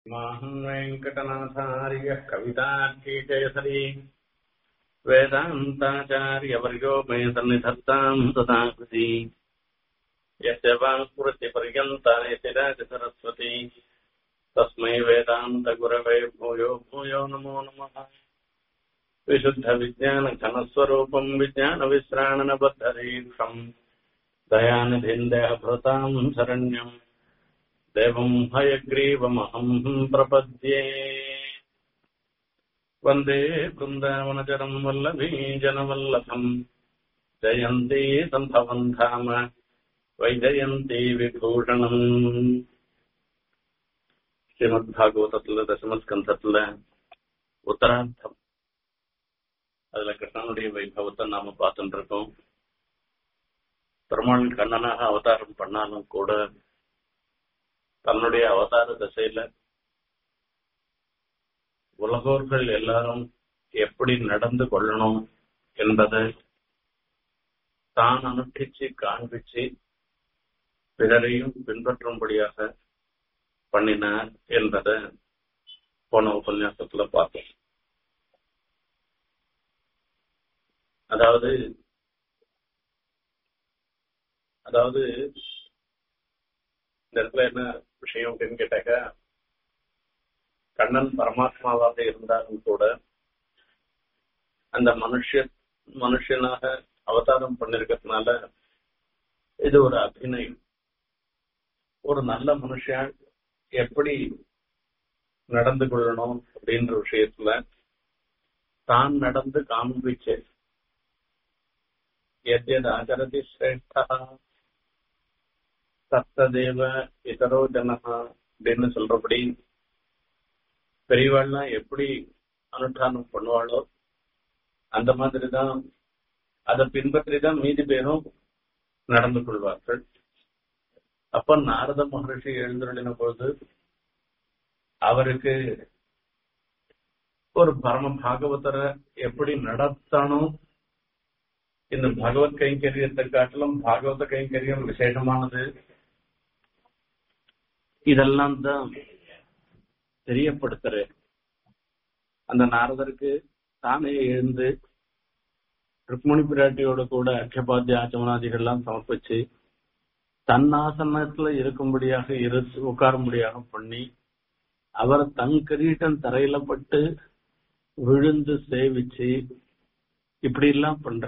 माहम् वेङ्कटनाथार्यः कवितार्कीकेसरी वेदान्ताचार्यवर्यो मे सन्निधत्ताम् तथा कृति यस्य वाङ्पुरतिपर्यन्ता इति राजसरस्वती तस्मै वेदान्तगुरवे भूयो भूयो नमो नमः विशुद्धविज्ञानघनस्वरूपम् विज्ञानविश्राणनबद्धरीक्षम् दयानिधिम् देहभृताम् शरण्यम् देवम् हयग्रीवमहम् प्रपद्ये वन्दे वृन्दावनचरम् वल्लभीजनवल्लभम् जयन्ती सम्भवम् धाम வைஜயந்தி விபூஷணம் ஸ்ரீமத் பாகவதத்துல தசமஸ்கந்தத்துல உத்தரார்த்தம் அதுல கிருஷ்ணனுடைய வைபவத்தை நாம பார்த்துட்டு இருக்கோம் பெருமாள் கண்ணனாக அவதாரம் பண்ணாலும் கூட தன்னுடைய அவதார தசையில உலகோர்கள் எல்லாரும் எப்படி நடந்து கொள்ளணும் என்பதை தான் அனுஷ்டிச்சு காண்பிச்சு பிறரையும் பின்பற்றும்படியாக பண்ணினார் என்பதை போன உபன்யாசத்துல பார்த்தோம் அதாவது அதாவது இந்த இடத்துல என்ன விஷயம் அப்படின்னு கேட்டாக்கா கண்ணன் பரமாத்மாவாக இருந்தாலும் கூட அந்த மனுஷ மனுஷனாக அவதாரம் பண்ணிருக்கிறதுனால இது ஒரு அபிநயம் ஒரு நல்ல மனுஷன் எப்படி நடந்து கொள்ளணும் அப்படின்ற விஷயத்துல தான் நடந்து காண்பிச்சு எத்யத் ஆச்சரதி சிரேஷ்டா சத்ததேவ இதரோ ஜனகா அப்படின்னு சொல்றபடி பெரியவாள்லாம் எப்படி அனுஷ்டானம் பண்ணுவாளோ அந்த மாதிரிதான் அதை பின்பற்றி தான் மீதி பேரும் நடந்து கொள்வார்கள் அப்ப நாரத மகர்ஷி எழுந்தருளின பொழுது அவருக்கு ஒரு பரம பாகவதரை எப்படி நடத்தணும் இந்த பகவத் கைங்கரியத்தை காட்டிலும் பாகவத கைங்கரியம் விசேஷமானது இதெல்லாம் தான் தெரியப்படுத்துற அந்த நாரதருக்கு தானே எழுந்து ருக்மணி பிராட்டியோட கூட அர்க்கபாத்திய ஆச்சமனாதிகள்லாம் சமர்ப்பிச்சு தன் ஆசனத்துல இருக்கும்படியாக இரு உட்காரும்படியாக பண்ணி அவர் தன் கிரீட்டம் தரையில பட்டு விழுந்து சேவிச்சு இப்படி எல்லாம் பண்ற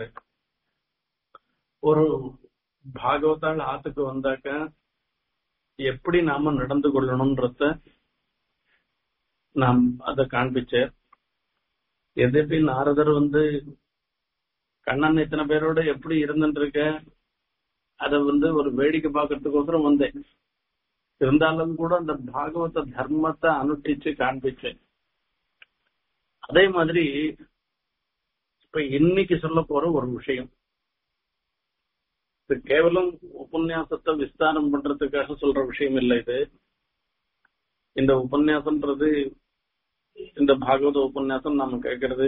ஒரு பாகவதால் ஆத்துக்கு வந்தாக்க எப்படி நாம நடந்து கொள்ளணும்ன்றத நாம் அதை காண்பிச்சார் எதிர்ப்பு நாரதர் வந்து கண்ணன் இத்தனை பேரோட எப்படி இருந்துட்டு இருக்க அத வந்து ஒரு வேடிக்கை பார்க்கறதுக்கோசரம் வந்தேன் இருந்தாலும் கூட அந்த பாகவத தர்மத்தை அனுஷ்டிச்சு காண்பிச்சேன் அதே மாதிரி இப்ப இன்னைக்கு சொல்ல போற ஒரு விஷயம் இது கேவலம் உபன்யாசத்தை விஸ்தாரம் பண்றதுக்காக சொல்ற விஷயம் இல்லை இது இந்த உபன்யாசம்ன்றது இந்த பாகவத உபன்யாசம் நாம கேட்கறது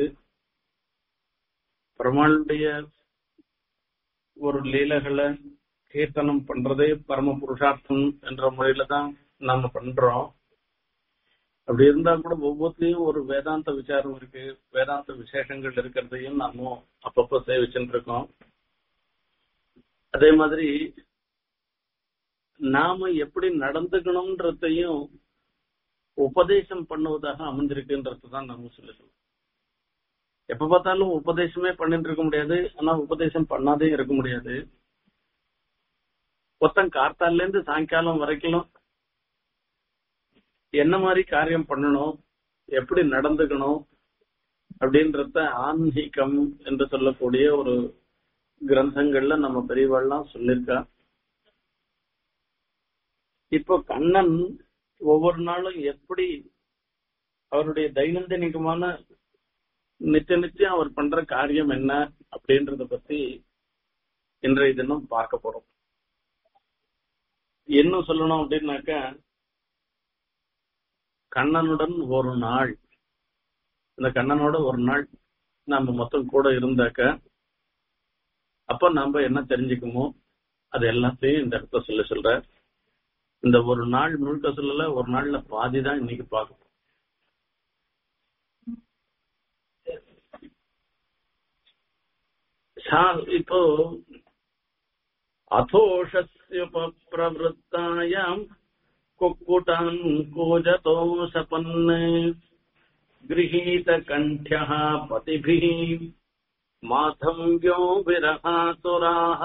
பெருமாளுடைய ஒரு லீலைகளை கீர்த்தனம் பண்றதே பரம புருஷார்த்தம் என்ற முறையில தான் நாம பண்றோம் அப்படி இருந்தா கூட ஒவ்வொருத்தையும் ஒரு வேதாந்த விசாரம் இருக்கு வேதாந்த விசேஷங்கள் இருக்கிறதையும் நாம அப்பப்போ சேவிச்சுட்டு இருக்கோம் அதே மாதிரி நாம எப்படி நடந்துக்கணும்ன்றதையும் உபதேசம் பண்ணுவதாக அமைஞ்சிருக்குன்றது தான் நம்ம சொல்லிடுறோம் எப்ப பார்த்தாலும் உபதேசமே பண்ணிட்டு இருக்க முடியாது ஆனா உபதேசம் பண்ணாதே இருக்க முடியாது ஒருத்தன் கார்த்தால இருந்து சாயங்காலம் வரைக்கும் என்ன மாதிரி காரியம் பண்ணணும் எப்படி நடந்துக்கணும் அப்படின்றத ஆன்மீகம் என்று சொல்லக்கூடிய ஒரு கிரந்தங்கள்ல நம்ம பெரியவாள்லாம் சொல்லியிருக்கா இப்போ கண்ணன் ஒவ்வொரு நாளும் எப்படி அவருடைய தைனந்தினிகமான நித்திய நிச்சயம் அவர் பண்ற காரியம் என்ன அப்படின்றத பத்தி இன்றைய தினம் பார்க்க போறோம் இன்னும் சொல்லணும் அப்படின்னாக்க கண்ணனுடன் ஒரு நாள் இந்த கண்ணனோட ஒரு நாள் நாம மொத்தம் கூட இருந்தாக்க அப்ப நாம என்ன தெரிஞ்சுக்குமோ அது எல்லாத்தையும் இந்த இடத்த சொல்ல சொல்ற இந்த ஒரு நாள் முழுக்க சொல்லல ஒரு நாள்ல பாதி தான் இன்னைக்கு பார்க்கணும் சா- இப்போ अथोषस्युपप्रवृत्तायाम् कुक्कुटान् कूजतो सपन् गृहीतकण्ठ्यः पतिभिः माथव्यो विरहातुराः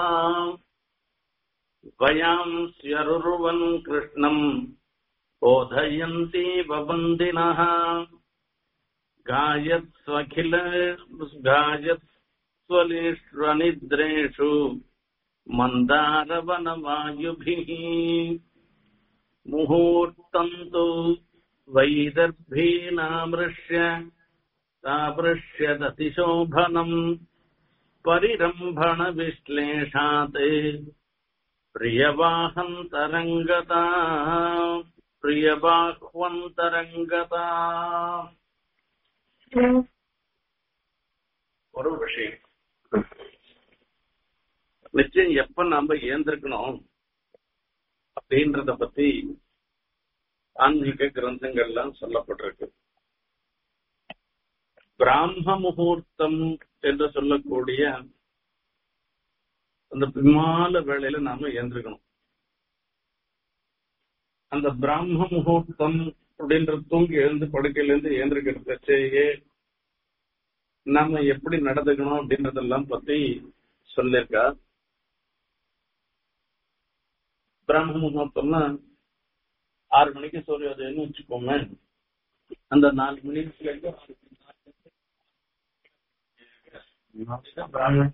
वयांस्यरुर्वन् कृष्णम् बोधयन्ति ववन्दिनः गायत्स्वखिल गायत्स्वलेष्वनिद्रेषु मन्दारवनवायुभिः मुहूर्तम् तु वैदर्भीनामृष्य तापृष्यदतिशोभनम् परिरम्भणविश्लेषात् प्रियवाहन्तरङ्गता प्रियबाह्वन्तरङ्गता ஒரு விஷயம் நிச்சயம் எப்ப நாம ஏந்திருக்கணும் அப்படின்றத பத்தி ஆன்மீக கிரந்தங்கள்லாம் சொல்லப்பட்டிருக்கு பிராம முகூர்த்தம் என்று சொல்லக்கூடிய அந்த பிமால வேளையில நாம ஏந்திருக்கணும் அந்த பிராம முகூர்த்தம் அப்படின்ற தூங்கி எழுந்து படுக்கையில இருந்து ஏந்திருக்கிறதையே நாம எப்படி நடந்துக்கணும் அப்படின்றதெல்லாம் பத்தி சொல்லியிருக்கா பிராம முகூர்த்தம்னா ஆறு மணிக்கு சூரியோதயம்னு வச்சுக்கோங்க அந்த நாலு மணிக்கு வரைக்கும் பிராம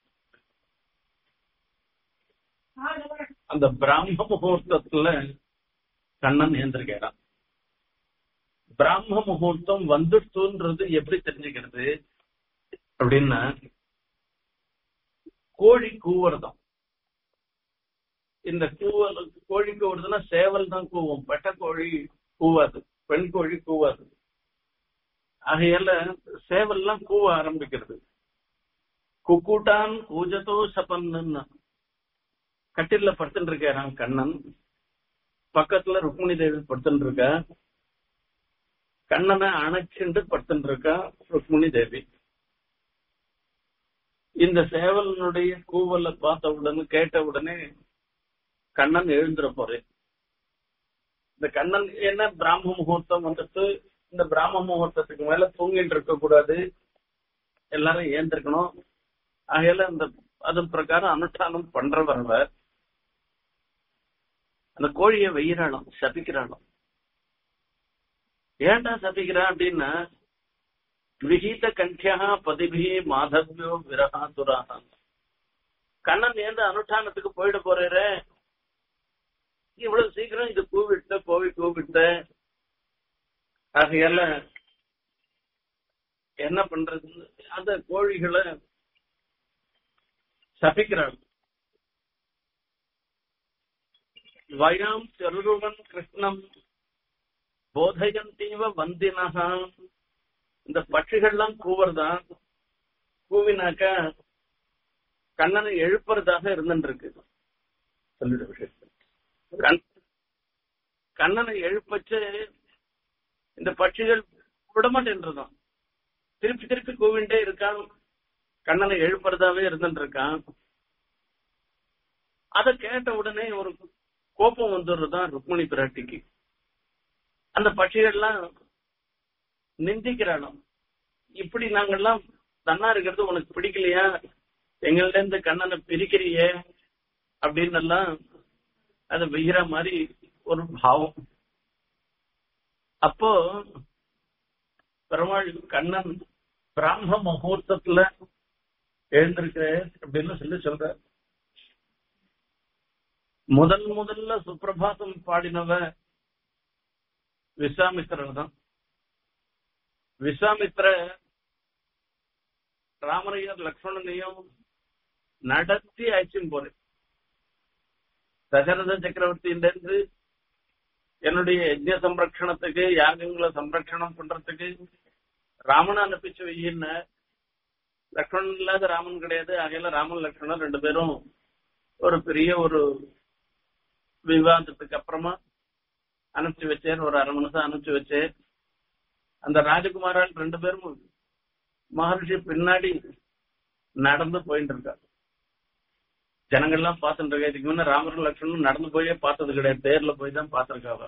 அந்த பிராம முகூர்த்தத்துல கண்ணன் ஏந்திருக்கிறான் பிராம முகூர்த்தம் வந்துடுத்துன்றது எப்படி தெரிஞ்சுக்கிறது அப்படின்னா கோழி கூவுறதாம் இந்த கூவல் கோழி கூவுறதுன்னா சேவல் தான் கூவும் பெட்ட கோழி கூவாது பெண் கோழி கூவாது ஆகையால சேவல்லாம் கூவ ஆரம்பிக்கிறது குக்கூட்டான் கூஜத்தோ சபன்னு கட்டில படுத்துட்டு இருக்காராம் கண்ணன் பக்கத்துல ருக்மிணி தேவி படுத்துட்டு இருக்கா கண்ணனை அணைச்சுண்டு படுத்துட்டு இருக்கா ருக்மிணி தேவி இந்த சேவலனுடைய கூவலை பார்த்த உடனே கேட்ட உடனே கண்ணன் எழுந்துற போறேன் இந்த கண்ணன் என்ன பிராம முகூர்த்தம் வந்துட்டு இந்த பிராம முகூர்த்தத்துக்கு மேல தூங்கிட்டு இருக்க கூடாது எல்லாரும் ஏந்திருக்கணும் ஆகையால இந்த அதன் பிரகாரம் அனுஷ்டானம் பண்றவர்ல அந்த கோழியை வெயிறாளாம் சபிக்கிறாளாம் ஏன்டா சபிக்கிறா அப்படின்னா விஹீத கண்டியா பதிபி மாதவியோ விரகா துராக கண்ணன் ஏந்த அனுஷ்டானத்துக்கு போயிட போறே இவ்வளவு சீக்கிரம் இது கூவிட்ட கோவி கூவிட்ட ஆகையால என்ன பண்றது அந்த கோழிகளை சபிக்கிறாள் வயாம் செருவன் கிருஷ்ணம் போதயந்தீவ வந்தினகா இந்த பட்சிகள்லாம் கூவுறதா கூவினாக்கா கண்ணனை எழுப்புறதாக இருந்துருக்கு சொல்லிட விஷயத்த கண் கண்ணனை எழுப்பச்சு இந்த பட்சிகள் விடமாட்டேன்றதான் திருப்பி திருப்பி கூவிண்டே இருக்கான் கண்ணனை எழுப்புறதாவே இருந்துட்டு இருக்கான் அத கேட்ட உடனே ஒரு கோபம் வந்துடுறதுதான் ருக்மணி பிராட்டிக்கு அந்த பட்சிகள்லாம் நிந்திக்கிறானோ இப்படி நாங்கெல்லாம் தன்னா இருக்கிறது உனக்கு பிடிக்கலையா எங்கள்ட்ட இருந்து கண்ணனை பிரிக்கிறியே அப்படின்னு எல்லாம் அதை வெய்கிற மாதிரி ஒரு பாவம் அப்போ பெருமாள் கண்ணன் பிராம முகூர்த்தத்துல எழுந்திருக்கிற அப்படின்னு சொல்லி சொல்ற முதல் முதல்ல சுப்பிரபாதம் பாடினவ விஸ்வாமித்திரன் தான் விஸ்வாமித்திர ராமரையும் லக்ஷ்மணனையும் நடத்தி அழைச்சுன்னு போறேன் தசரத சக்கரவர்த்தியிலிருந்து என்னுடைய யஜ்ய சம்ரக்ஷணத்துக்கு யாகங்களை சம்ரக்ஷணம் பண்றதுக்கு ராமனை அனுப்பிச்சு வையின்னு லக்ஷ்மணன் இல்லாத ராமன் கிடையாது ஆகையில ராமன் லக்ஷ்மணன் ரெண்டு பேரும் ஒரு பெரிய ஒரு விவாதத்துக்கு அப்புறமா அனுப்பிச்சு வச்சேன் ஒரு அரை நிமிஷம் அனுப்பிச்சு வச்சேன் அந்த ராஜகுமாரால் ரெண்டு பேரும் மகர்ஷி பின்னாடி நடந்து போயிட்டு இருக்காரு ஜனங்கள்லாம் பார்த்துட்டு இருக்கா இதுக்கு முன்ன ராமரும் லட்சுமணும் நடந்து போயே பார்த்தது கிடையாது தேர்ல போய் தான் பார்த்திருக்காவ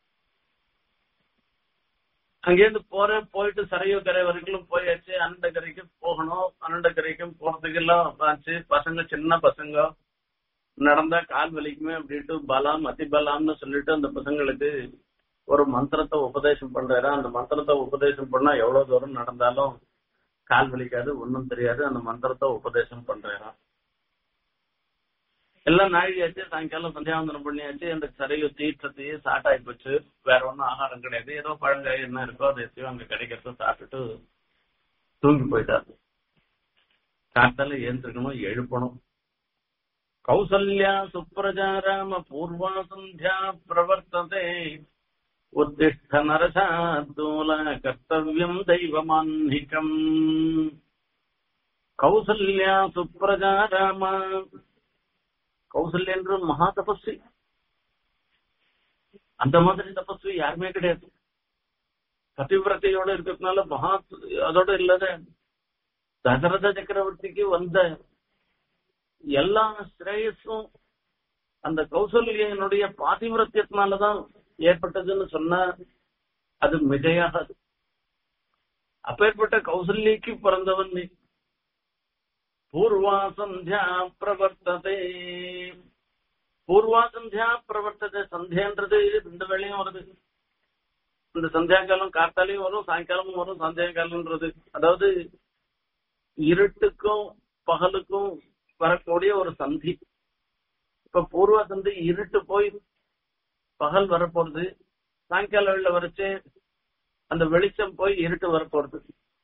அங்கேருந்து போறேன் போயிட்டு சரையோ கரை வரைக்கும் போயாச்சு அனண்ட கரைக்கு போகணும் அனண்ட கரைக்கும் போறதுக்கு எல்லாம் ஆச்சு பசங்க சின்ன பசங்க நடந்தா கால் வலிக்குமே அப்படின்ட்டு பலாம் அதி பலாம்னு சொல்லிட்டு அந்த பசங்களுக்கு ஒரு மந்திரத்தை உபதேசம் பண்றாரு அந்த மந்திரத்தை உபதேசம் பண்ணா எவ்வளவு தூரம் நடந்தாலும் கால் வலிக்காது ஒன்றும் தெரியாது அந்த மந்திரத்தை உபதேசம் பண்றாராம் எல்லாம் நாழியாச்சு சாயங்காலம் சந்தியாவந்தனம் பண்ணியாச்சு அந்த சரையு தீற்றத்தையே சாட்டாகி போச்சு வேற ஒன்றும் ஆகாரம் கிடையாது ஏதோ பழங்காய் என்ன இருக்கோ அதை எத்தையும் அங்க கிடைக்கிறத சாப்பிட்டுட்டு தூங்கி போயிட்டாரு காத்தால ஏந்திருக்கணும் எழுப்பணும் கௌசல்யா சுப்ரஜா ராம பூர்வா சந்தியா பிரவர்த்ததே உத்திஷ்ட நரசார்தூல கர்த்தவியம் தெய்வமான்னிகம் கௌசல்யா சுப்ரஜா ராம கௌசல்யன்ற மகா தபஸ்வி அந்த மாதிரி தபஸ்வி யாருமே கிடையாது பதிவிரத்தையோட இருக்கிறதுனால மகா அதோட இல்லாத தசரத சக்கரவர்த்திக்கு வந்த எல்லா ஸ்ரேயஸும் அந்த கௌசல்யனுடைய பாதிவிரத்தியத்தினாலதான் ஏற்பட்டதுன்னு சொன்னா அது மிகையாகாது அப்பேற்பட்ட கௌசல்யக்கு பிறந்தவன் நீ பூர்வா சந்தியா பிரவர்த்ததே பூர்வா சந்தியா பிரவர்த்ததே சந்தியான்றது ரெண்டு வேளையும் வருது இந்த சந்தியாகாலம் காத்தாலையும் வரும் சாயங்காலமும் வரும் சந்தியாகாலம்ன்றது அதாவது இருட்டுக்கும் பகலுக்கும் வரக்கூடிய ஒரு சந்தி இப்ப பூர்வ சந்தி இருட்டு போய் பகல் வரப்போறது சாயங்கால வேளை வரைச்சு அந்த வெளிச்சம் போய் இருட்டு வரப்போறது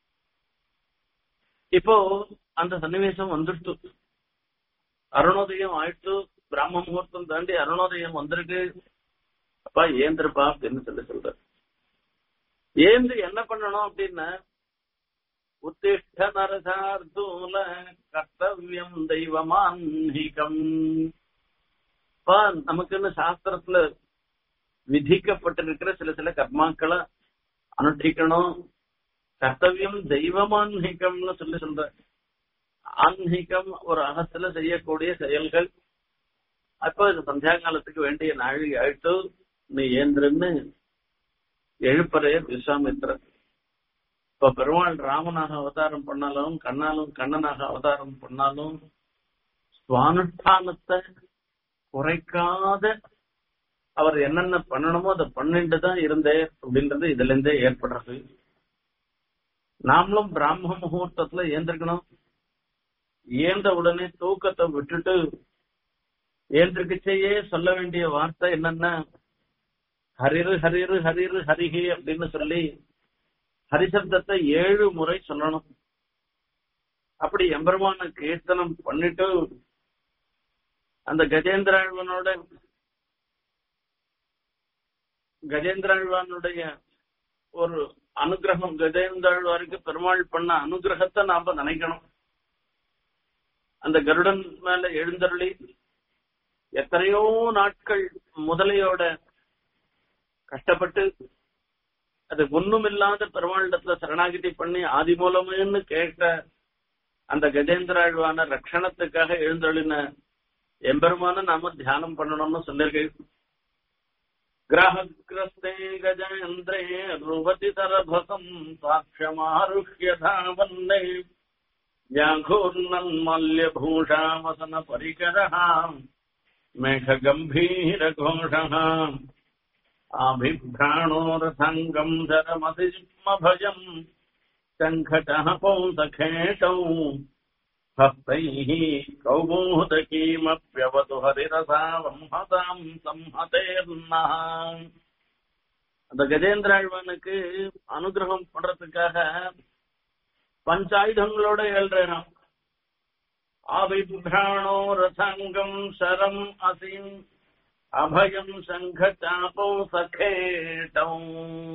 இப்போ அந்த சன்னிவேசம் வந்துடுச்சு அருணோதயம் ஆயிட்டு பிராம முகூர்த்தம் தாண்டி அருணோதயம் வந்திருக்கு அப்பா ஏந்திருப்பா அப்படின்னு சொல்லி சொல்ற ஏந்து என்ன பண்ணணும் அப்படின்னா உத்திஷ்ட நரசார்தூல கர்த்தவியம் தெய்வமான்ஹிகம் நமக்குன்னு சாஸ்திரத்துல விதிக்கப்பட்டிருக்கிற சில சில கர்மாக்களை அனுஷ்டிக்கணும் கர்த்தவியம் தெய்வமான்ஹிகம்னு சொல்லி சொல்ற ஆன்மீகம் ஒரு அகத்துல செய்யக்கூடிய செயல்கள் அப்ப இது சந்தியா காலத்துக்கு வேண்டிய நாழி ஆயிட்டு நீ ஏந்திரன்னு எழுப்பறைய விஸ்வாமித்திரன் இப்ப பெருமாள் ராமனாக அவதாரம் பண்ணாலும் கண்ணாலும் கண்ணனாக அவதாரம் பண்ணாலும் சுவானுஷ்டானத்தை குறைக்காத அவர் என்னென்ன பண்ணணுமோ அதை பண்ணிட்டு தான் இருந்தே அப்படின்றது இதுல இருந்தே ஏற்படுறது நாமளும் பிராம முகூர்த்தத்துல ஏந்திருக்கணும் ஏந்த உடனே தூக்கத்தை விட்டுட்டு ஏந்திருக்கச்சேயே சொல்ல வேண்டிய வார்த்தை என்னன்னா ஹரிரு ஹரிரு ஹரிரு ஹரிஹி அப்படின்னு சொல்லி ஹரிசப்தத்தை ஏழு முறை சொல்லணும் அப்படி எம்பெருமான கீர்த்தனம் பண்ணிட்டு அந்த கஜேந்திராழ்வனோட கஜேந்திராழ்வானுடைய ஒரு அனுகிரகம் கஜேந்திராழ்வாருக்கு பெருமாள் பண்ண அனுகிரகத்தை நாம நினைக்கணும் அந்த கருடன் மேல எழுந்தருளி எத்தனையோ நாட்கள் முதலையோட கஷ்டப்பட்டு அது ஒண்ணுமில்லாத பெருமாளிடத்துல சரணாகிதி பண்ணி ஆதி மூலமேன்னு கேட்ட அந்த கஜேந்திராழ்வான ரட்சணத்துக்காக எழுந்தருளின எம்பெருமான நாம தியானம் பண்ணணும்னு சொல்லியிருக்கேன் கிராஹகிரஸ்தே கஜேந்திரே ருவதி தரபசம் சாட்சமாருஷ்ய தாவன்னே व्याघूर्णन्मल्यभूषावसन परिकरः मेघगम्भीरघोषः आभिभ्राणो रथङ्गम् धरमतिस्मभजम् शङ्खटः पौंसखेटौ हस्तैः कौमोदकीमप्यवतु हरिरसावंहताम् संहतेर्नः அந்த கஜேந்திராழ்வனுக்கு அனுகிரகம் பண்றதுக்காக பஞ்சாயுதங்களோட எழுறான் ஆபிப்ராணோ ரசங்கம் சரம் அசிம் அபயம் சங்க சாபோ சகேட்டம்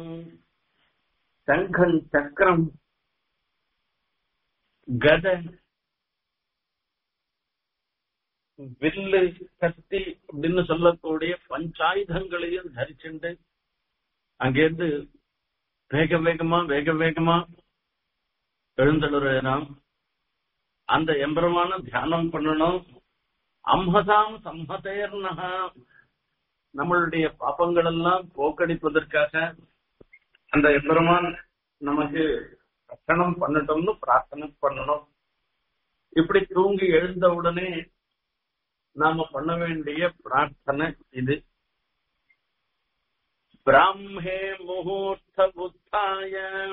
சங்கம் சக்கரம் கத வில்லு கத்தி அப்படின்னு சொல்லக்கூடிய பஞ்சாயுதங்களையும் தரிச்சுண்டு அங்கேருந்து வேக வேகமா வேக வேகமா எழுந்தழுறாம் அந்த எம்பெருமான தியானம் பண்ணணும் அம்ஹதாம் சம்மதேர்னஹா நம்மளுடைய பாப்பங்கள் எல்லாம் போக்கடிப்பதற்காக அந்த எம்பெருமான் நமக்கு ரட்சணம் பண்ணட்டும்னு பிரார்த்தனை பண்ணணும் இப்படி தூங்கி எழுந்த உடனே நாம பண்ண வேண்டிய பிரார்த்தனை இது பிராமே முகூர்த்த புத்தாய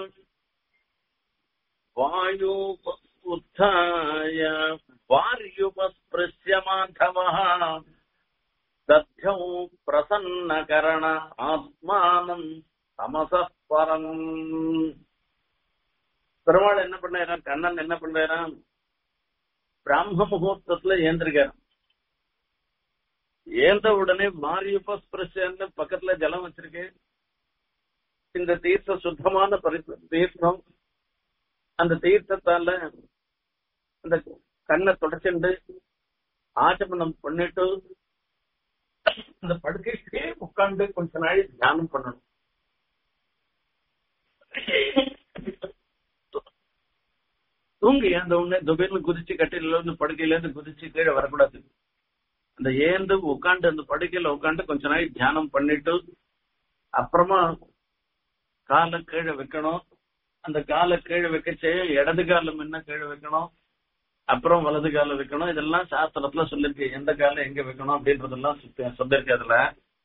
வாயு उत्थाय वार्युपस्पृश्य माधवः दध्यौ प्रसन्नकरण ஆத்மானம் தமசः பரம் பெருமாள் என்ன பண்ணாராம் கண்ணன் என்ன பண்றாராம் பிராம முகூர்த்தத்துல ஏந்திருக்காராம் ஏந்த உடனே மாரியுபஸ்பிரஷன்னு பக்கத்துல ஜலம் வச்சிருக்கு இந்த தீர்த்த சுத்தமான பரிசு தீர்த்தம் அந்த தீர்த்தத்தால அந்த கண்ணை தொடச்சுண்டு ஆச்சமனம் பண்ணிட்டு அந்த படுக்கைக்கே உட்கார்ந்து கொஞ்ச நாள் தியானம் பண்ணணும் தூங்கி அந்த உடனே துபேர்ல குதிச்சு கட்டில இருந்து படுக்கையில இருந்து குதிச்சு கீழே வரக்கூடாது அந்த ஏந்து உட்காந்து அந்த படுக்கையில உட்காந்து கொஞ்ச நாள் தியானம் பண்ணிட்டு அப்புறமா காலை கீழே வைக்கணும் அந்த காலை கீழே வைக்கச்சே இடது காலம் என்ன கீழே வைக்கணும் அப்புறம் வலது கால வைக்கணும் இதெல்லாம் சாஸ்திரத்துல சொல்லிருக்கு எந்த காலம் எங்க வைக்கணும் அப்படின்றதெல்லாம் சொல்லிருக்கு அதுல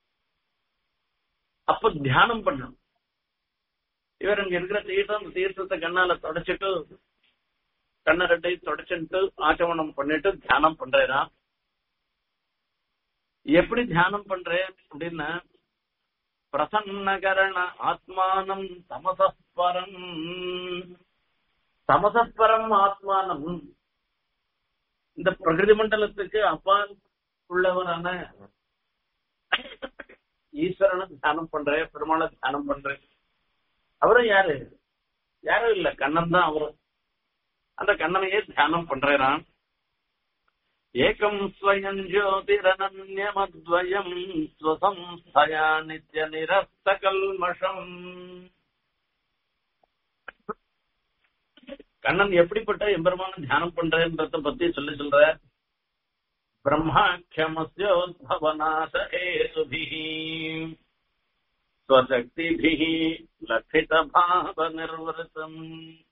அப்ப தியானம் பண்ணணும் இவர் இங்க இருக்கிற தீர்த்தம் தீர்த்தத்தை கண்ணால தொடச்சிட்டு கண்ணை ரெண்டையும் தொடச்சுட்டு ஆச்சமனம் பண்ணிட்டு தியானம் பண்றேனா எப்படி தியானம் பண்றேன் அப்படின்னா பிரசன்னகரண ஆத்மானம் தமசஸ்பரம் தமசஸ்பரம் ஆத்மானம் இந்த பிரகிருதி மண்டலத்துக்கு அப்பால் உள்ளவரான ஈஸ்வரனை தியானம் பண்றேன் பெருமாளை தியானம் பண்றேன் அவரும் யாரு யாரும் இல்ல கண்ணன் தான் அவரும் அந்த கண்ணனையே தியானம் பண்றேன் ஏகம் ஸ்வயம் ஜோதிரனன்யமத்வயம் ஸ்வசம்ஸ்தயா நித்ய நிரஸ்த கல்மஷம் கண்ணன் எப்படிப்பட்ட எம்பெருமான தியானம் பண்றேன்றத பத்தி சொல்லி சொல்ற பிரம்மாட்சமஸ்யோத்பவநாச ஏசுபிஹி ஸ்வசக்திபிஹ லக்ஷித பாவ நிர்வருத்தம்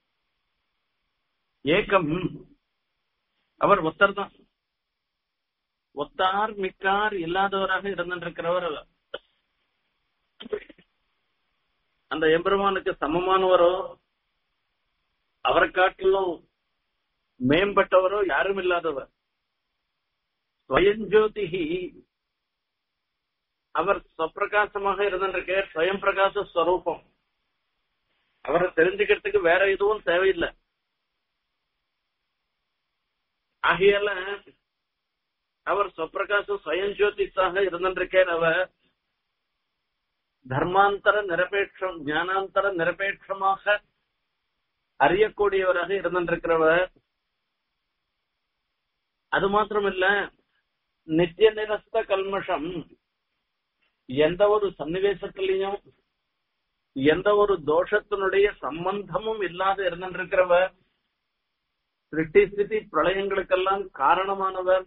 ஏகம் அவர் ஒத்தர் தான் ஒத்தார் மிக்கார் இல்லாதவராக இருந்திருக்கிறவர் அந்த எம்பெருமானுக்கு சமமானவரோ அவரை காட்டிலும் மேம்பட்டவரோ யாரும் இல்லாதவர் ஸ்வயஞ்சோதிகி அவர் ஸ்வப்பிரகாசமாக இருந்திருக்க ஸ்வயம் பிரகாச ஸ்வரூபம் அவரை தெரிஞ்சுக்கிறதுக்கு வேற எதுவும் தேவையில்லை ஆகையால அவர் ஸ்வப்பிரகாச ஸ்வயம் ஜோதிஷாக இருந்திருக்கார் அவர் தர்மாந்தர நிரபேட்சம் ஞானாந்தர நிரபேட்சமாக அறியக்கூடியவராக இருந்திருக்கிறவர் அது மாத்திரமில்ல நித்திய நிரஸ்த கல்மஷம் எந்த ஒரு சன்னிவேசத்திலையும் எந்த ஒரு தோஷத்தினுடைய சம்பந்தமும் இல்லாத இருந்திருக்கிறவர் சிருஷ்டி ஸ்திதி பிரளயங்களுக்கெல்லாம் காரணமானவர்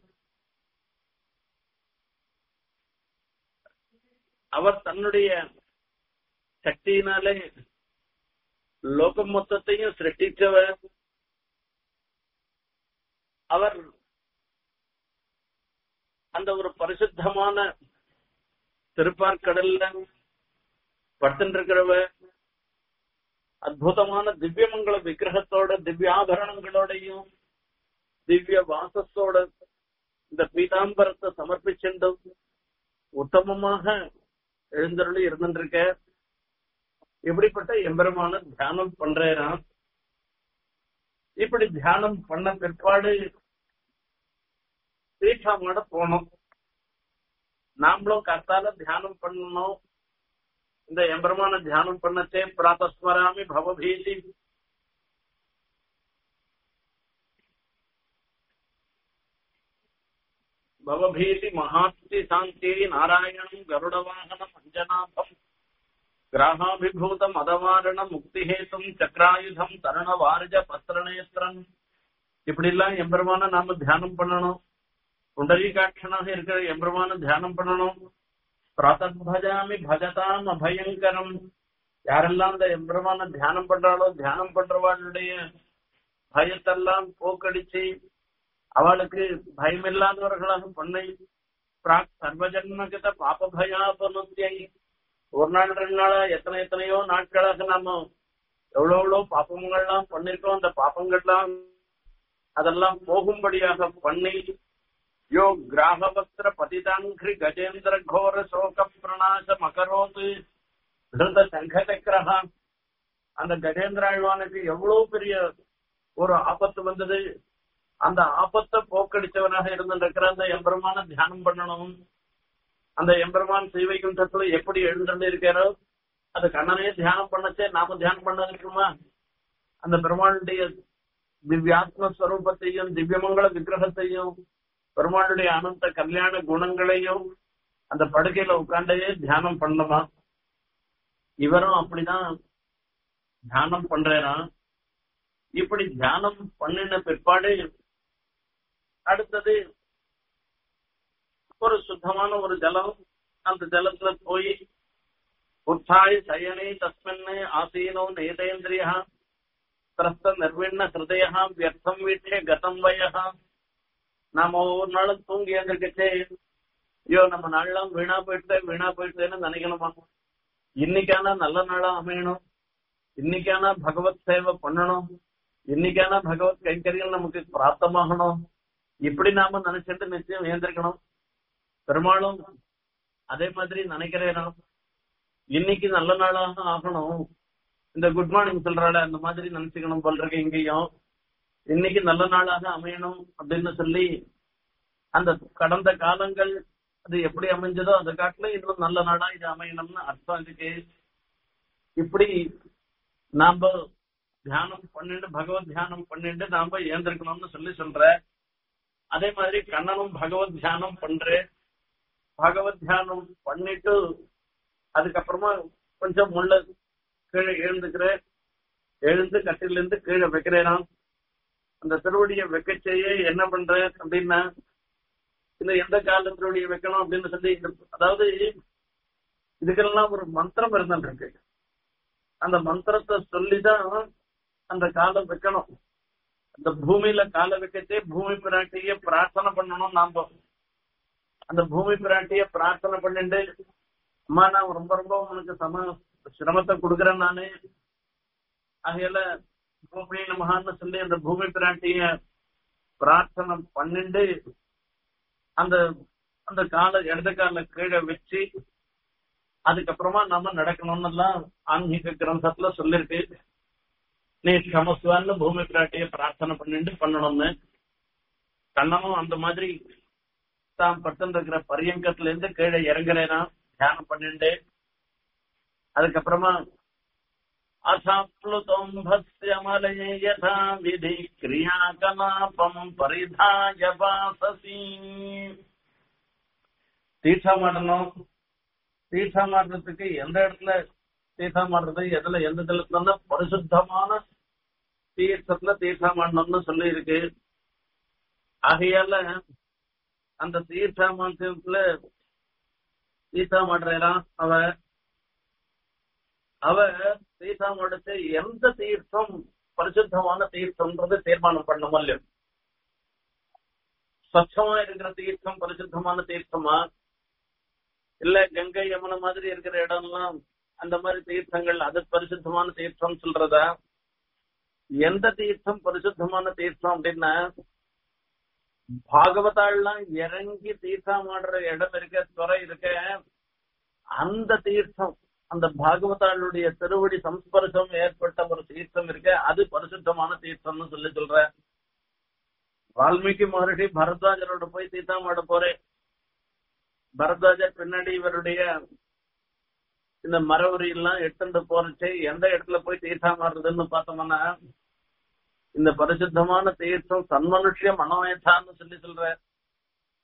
அவர் தன்னுடைய சக்தியினாலே லோகம் மொத்தத்தையும் சிருஷ்டிச்சவர் அவர் அந்த ஒரு பரிசுத்தமான திருப்பார்கடல்ல படுத்திருக்கிறவர் அற்புதமான திவ்யமங்கள விக்கிரகத்தோட திவ்யாபரணங்களோடையும் திவ்ய வாசத்தோட இந்த பீதாம்பரத்தை சமர்ப்பிச்சுண்டு உத்தமமாக எழுந்தருளி இருந்துருக்க இப்படிப்பட்ட எம்பெருமான தியானம் பண்றேன் இப்படி தியானம் பண்ண பிற்பாடு தீட்சாமாட போனோம் நாமளும் கர்த்தால தியானம் பண்ணணும் இந்த எம்பெருமான தியானம் பண்ணச்சே பிராத்தஸ்மராமி பவபீதி பவபீதி மகாத்தி சாந்தி நாராயணம் கருடவாகனம் அஞ்சனாபம் கிராகாபிபூத மதவாரண முக்திஹேத்தும் சக்கராயுதம் தருண வாரிஜ பத்திரநேத்திரன் இப்படி எல்லாம் எம்பெருமான நாம தியானம் பண்ணணும் புண்டரீகாட்சனாக இருக்கிற எம்பெருமான தியானம் பண்ணணும் பிராத்தபஜாமி பஜதாம் அபயங்கரம் யாரெல்லாம் இந்த எம்பெருமான தியானம் பண்றாளோ தியானம் பண்றவாளுடைய பயத்தெல்லாம் போக்கடிச்சு அவளுக்கு பயமில்லாதவர்களாக பண்ணை பிராக் சர்வஜன்மகித பாப பயாபனுத்தியை ஒரு நாள் ரெண்டு நாளா எத்தனை எத்தனையோ நாட்களாக நாம எவ்வளவு எவ்வளவு பாப்பங்கள்லாம் பண்ணிருக்கோம் அந்த பாப்பங்கள்லாம் அதெல்லாம் போகும்படியாக பண்ணி யோ கிராகவஸ்திர பதிதாங்கிரி கஜேந்திர கோர சோக பிரணாச மகரோது திருத சங்கசக்கரகா அந்த கஜேந்திராழ்வானுக்கு எவ்வளவு பெரிய ஒரு ஆபத்து வந்தது அந்த ஆபத்தை போக்கடிச்சவனாக இருந்திருக்கிற அந்த எம்பெருமான தியானம் பண்ணணும் அந்த எம்பெருமான் ஸ்ரீவைகுண்டத்துல எப்படி எழுந்து இருக்காரோ அது கண்ணனே தியானம் பண்ணச்சே நாம தியானம் பண்ண இருக்குமா அந்த பெருமாளுடைய திவ்யாத்ம ஸ்வரூபத்தையும் திவ்யமங்கள விக்கிரகத்தையும் பெருமாளுடைய அனந்த கல்யாண குணங்களையும் அந்த படுக்கையில உட்காண்டே தியானம் பண்ணணுமா இவரும் அப்படிதான் தியானம் பண்றாராம் இப்படி தியானம் பண்ணின பிற்பாடு அடுத்தது ஒரு சுத்தமான ஒரு ஜலம் அந்த ஜலத்துல போய் உத்தாய் சயனே தஸ்மின் ஆசீனோ நேதேந்திரியா திரஸ்த நிர்விண்ண ஹிருதயா வியர்த்தம் வீட்டே கதம் வயகா நாம ஒவ்வொரு நாளும் தூங்கி எழுந்திருக்கச்சே ஐயோ நம்ம நாள்லாம் வீணா போயிட்டு வீணா போயிட்டேன்னு நினைக்கணுமா இன்னைக்கான நல்ல நாளா அமையணும் இன்னைக்கான பகவத் சேவை பண்ணணும் இன்னைக்கான பகவத் கைங்கரியம் நமக்கு பிராப்தமாகணும் இப்படி நாம நினைச்சிட்டு நிச்சயம் ஏந்திருக்கணும் பெரும்பாலும் அதே மாதிரி நினைக்கிறேன் இன்னைக்கு நல்ல நாளாக ஆகணும் இந்த குட் மார்னிங் சொல்றாள் அந்த மாதிரி நினைச்சுக்கணும் போல் இருக்கு இங்கேயும் இன்னைக்கு நல்ல நாளாக அமையணும் அப்படின்னு சொல்லி அந்த கடந்த காலங்கள் அது எப்படி அமைஞ்சதோ அதை காட்டிலும் இன்னும் நல்ல நாளா இது அமையணும்னு அர்த்தம் இதுக்கு இப்படி நாம தியானம் பண்ணிட்டு பகவத் தியானம் பண்ணிட்டு நாம ஏந்திருக்கணும்னு சொல்லி சொல்ற அதே மாதிரி கண்ணனும் பகவத் தியானம் பண்றேன் பகவத் தியானம் பண்ணிட்டு அதுக்கப்புறமா கொஞ்சம் முள்ள கீழே எழுந்துக்கிறேன் எழுந்து கட்டில இருந்து கீழே வைக்கிறேன் அந்த திருவடியை வைக்கச்சேயே என்ன பண்றேன் அப்படின்னா இந்த எந்த கால திருவடியை வைக்கணும் அப்படின்னு சொல்லி அதாவது இதுக்கெல்லாம் ஒரு மந்திரம் இருந்துருக்கு அந்த மந்திரத்தை சொல்லிதான் அந்த காலம் வைக்கணும் அந்த பூமியில கால வைக்கச்சே பூமி பிராட்டிய பிரார்த்தனை பண்ணணும் நாம அந்த பூமி பிராட்டிய பிரார்த்தனை பண்ணிட்டு அம்மா நான் ரொம்ப ரொம்ப உனக்கு சம சிரமத்தை கொடுக்குறேன் நானு ஆகையில பூமி நமகான்னு சொல்லி அந்த பூமி பிராட்டிய பிரார்த்தனை பண்ணிட்டு அந்த அந்த கால இடது கால கீழே வச்சு அதுக்கப்புறமா நாம நடக்கணும்னு எல்லாம் ஆன்மீக கிரந்தத்துல சொல்லிருக்கு நீ சமஸ்வான்னு பூமி பிராட்டிய பிரார்த்தனை பண்ணிட்டு பண்ணணும்னு கண்ணனும் அந்த மாதிரி தான் பட்டம் இருக்கிற பரியங்கத்துல இருந்து கீழே இறங்குறேனா தியானம் பண்ணிட்டு அதுக்கப்புறமா அசாப்ளுதம் பஸ்யமலயே யதா விதி கிரியாகலாபம் பரிதாய வாசசி தீர்த்தமாடணும் தீர்த்தமாடுறதுக்கு எந்த இடத்துல தீர்த்தமாடுறது எதுல எந்த இடத்துல பரிசுத்தமான தீர்த்தத்துல தீர்த்தமாடணும்னு சொல்லி இருக்கு ஆகையால அந்த தீர்த்தமாட்டத்துல தீர்த்தமாடுறான் அவ அவ தீர்த்தமாடுச்சு எந்த தீர்த்தம் பரிசுத்தமான தீர்த்தம்ன்றது தீர்மானம் பண்ண முடியும் ஸ்வச்சமா இருக்கிற தீர்த்தம் பரிசுத்தமான தீர்த்தமா இல்ல கங்கை யமுனை மாதிரி இருக்கிற இடம்லாம் அந்த மாதிரி தீர்த்தங்கள் அது பரிசுத்தமான தீர்த்தம் சொல்றதா எந்த தீர்த்தம் பரிசுத்தமான தீர்த்தம் அப்படின்னா பாகவதாள்லாம் இறங்கி தீர்த்தம் ஆடுற இடம் இருக்க துறை இருக்க அந்த தீர்த்தம் அந்த பாகவதாளுடைய திருவடி சம்ஸ்பர்சம் ஏற்பட்ட ஒரு தீர்த்தம் இருக்க அது பரிசுத்தமான தீர்த்தம்னு சொல்லி சொல்ற வால்மீகி மகர்ஷி பரத்வாஜரோட போய் தீர்த்தம் ஆட போறேன் பரத்வாஜர் பின்னாடி இவருடைய இந்த மரவரி எல்லாம் எடுத்துட்டு போறச்சு எந்த இடத்துல போய் தீர்த்தம் ஆடுறதுன்னு பார்த்தோம்னா இந்த பரிசுத்தமான தீர்த்தம் சன்மனுஷ்ய மனோயத்தான்னு சொல்லி சொல்ற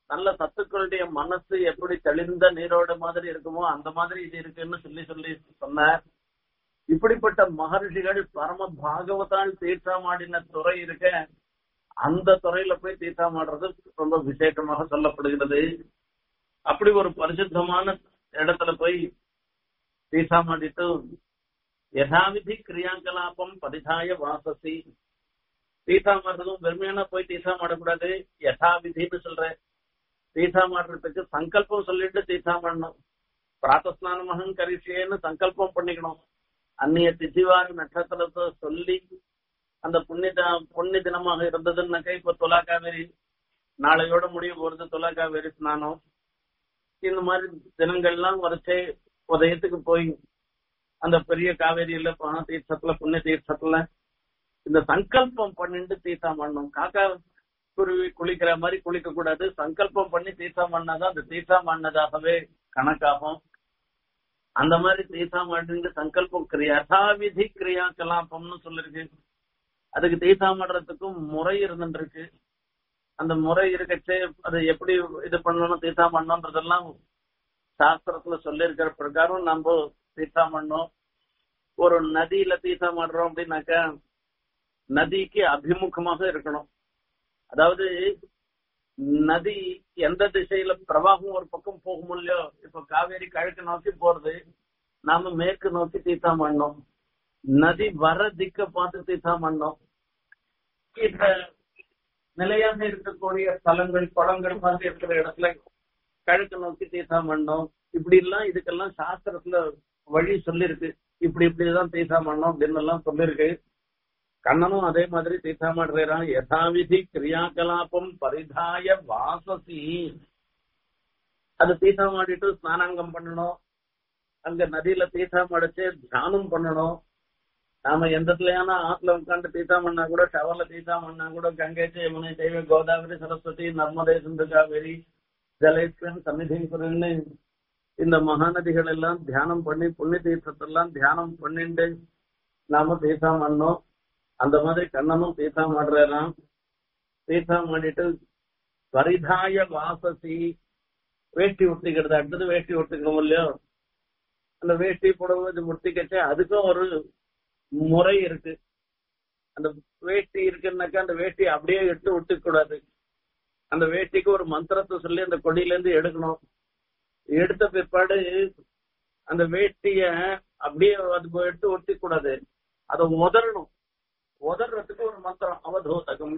நல்ல சத்துக்களுடைய மனசு எப்படி தெளிந்த நீரோட மாதிரி இருக்குமோ அந்த மாதிரி இது இருக்குன்னு சொல்லி சொல்லி சொன்னார் இப்படிப்பட்ட மகர்ஷிகள் பரம பாகவதால் தீர்த்தமாடின துறை இருக்க அந்த துறையில போய் தீர்த்தமாடுறது ரொம்ப விசேஷமாக சொல்லப்படுகிறது அப்படி ஒரு பரிசுத்தமான இடத்துல போய் தீர்த்தமாடிட்டு யதாவிதி கிரியாங்கலாபம் பதிதாய வாசசி தீர்த்தமாடுறதும் வெறுமையான போய் தீர்த்தமாடக்கூடாது யதாவிதின்னு சொல்றேன் தீர்த்தமாடுறதுக்கு சங்கல்பம் சொல்லிட்டு தீர்த்தமாடணும் பிராத்தஸ்நானமகம் கரிசியேன்னு சங்கல்பம் பண்ணிக்கணும் அந்நிய திதிவார நட்சத்திரத்தை சொல்லி அந்த புண்ணிய புண்ணிய தினமாக இருந்ததுன்னாக்கா இப்ப துலா காவேரி நாளையோட முடிய போறது துலா காவேரி ஸ்நானம் இந்த மாதிரி தினங்கள்லாம் வரிசை உதயத்துக்கு போய் அந்த பெரிய காவேரியில பண தீர்த்தத்துல புண்ணிய தீர்த்தத்துல இந்த சங்கல்பம் பண்ணிட்டு தீர்த்தம் பண்ணணும் காக்கா குருவி குளிக்கிற மாதிரி குளிக்க கூடாது சங்கல்பம் பண்ணி தீர்த்தம் பண்ணாதான் அந்த தீர்த்தம் பண்ணதாகவே கணக்காகும் அந்த மாதிரி தீர்த்தம் பண்ணிட்டு சங்கல்பம் கிரியா யதாவிதி கிரியா கலாபம்னு சொல்லிருக்கு அதுக்கு தீர்த்தம் பண்றதுக்கும் முறை இருந்துருக்கு அந்த முறை இருக்கச்சே அது எப்படி இது பண்ணணும் தீர்த்தம் பண்ணணுன்றதெல்லாம் சாஸ்திரத்துல சொல்லியிருக்கிற பிரகாரம் நம்ம தீர்த்தம் பண்ணோம் ஒரு நதியில தீர்த்தம் ஆடுறோம் அப்படின்னாக்கா நதிக்கு அபிமுகமாக இருக்கணும் அதாவது நதி எந்த திசையில பிரவாகம் ஒரு பக்கம் போகும் இல்லையோ இப்ப காவேரி கிழக்கு நோக்கி போறது நாம மேற்கு நோக்கி தீர்த்தம் பண்ணோம் நதி வர திக்க பார்த்து தீர்த்தம் பண்ணோம் இந்த நிலையாக இருக்கக்கூடிய ஸ்தலங்கள் குளங்கள் மாதிரி இருக்கிற இடத்துல கிழக்கு நோக்கி தீர்த்தம் பண்ணோம் இப்படி எல்லாம் இதுக்கெல்லாம் சாஸ்திரத்துல வழி சொல்லிருக்கு இப்படி இப்படிதான் தீர்த்தம் பண்ணோம் அப்படின்னு எல்லாம் சொல்லிருக்கு கண்ணனும் அதே மாதிரி தீர்த்தமாடுறான் யதாவிதி கிரியாகலாபம் பரிதாய வாசசி அது தீர்த்தமாடிட்டு ஸ்நானாங்கம் பண்ணணும் அங்க நதியில தீர்த்தம் அடிச்சு தியானம் பண்ணணும் நாம எந்த இடத்துலயான ஆத்துல உட்காந்து தீர்த்தம் பண்ணா கூட ஷவர்ல தீர்த்தம் பண்ணா கூட கங்கை யமுனை தெய்வ கோதாவரி சரஸ்வதி நர்மதை சிந்து காவேரி ஜலேஸ்வரன் சன்னிதீஸ்வரன் இந்த மகாநதிகள் எல்லாம் தியானம் பண்ணி புண்ணிய தீர்த்தத்தெல்லாம் தியானம் பண்ணிட்டு நாம தீர்த்தம் பண்ணோம் அந்த மாதிரி கண்ணனும் தீர்த்தம் ஆடுறாராம் தீர்த்தம் ஆடிட்டு பரிதாய வாசசி வேஷ்டி ஒட்டிக்கிறது அடுத்தது வேஷ்டி ஒட்டிக்கணும் இல்லையோ அந்த வேஷ்டி புடவை இது முட்டிக்கச்சே அதுக்கும் ஒரு முறை இருக்கு அந்த வேஷ்டி இருக்குன்னாக்கா அந்த வேஷ்டி அப்படியே எடுத்து ஒட்டிக்க கூடாது அந்த வேஷ்டிக்கு ஒரு மந்திரத்தை சொல்லி அந்த கொடியில இருந்து எடுக்கணும் எடுத்த பிற்பாடு அந்த வேட்டிய அப்படியே அது எடுத்து ஒட்டிக்க கூடாது அதை உதறணும் உதறதுக்கு ஒரு மந்திரம் அவதூதகம்